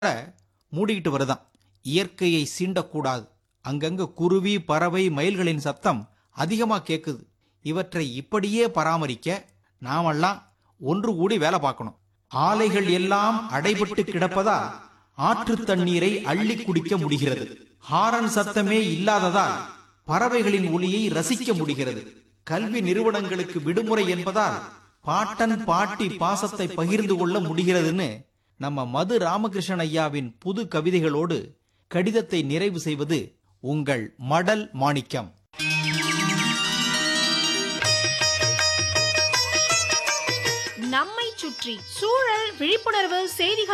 மூடிக்கிட்டு வருதாம் இயற்கையை சீண்டக்கூடாது அங்கங்க குருவி பறவை மயில்களின் சத்தம் அதிகமா கேக்குது இவற்றை இப்படியே பராமரிக்க நாமெல்லாம் ஒன்று கூடி வேலை பார்க்கணும் ஆலைகள் எல்லாம் அடைபட்டு கிடப்பதால் ஆற்று தண்ணீரை அள்ளி குடிக்க முடிகிறது ஹாரன் சத்தமே இல்லாததால் பறவைகளின் ஒலியை ரசிக்க முடிகிறது கல்வி நிறுவனங்களுக்கு விடுமுறை என்பதால் பாட்டன் பாட்டி பாசத்தை பகிர்ந்து கொள்ள முடிகிறதுன்னு நம்ம மது ராமகிருஷ்ணன் ஐயாவின் புது கவிதைகளோடு கடிதத்தை நிறைவு செய்வது உங்கள் மடல் மாணிக்கம் நம்மை சுற்றி சூழல் விழிப்புணர்வு செய்திகள்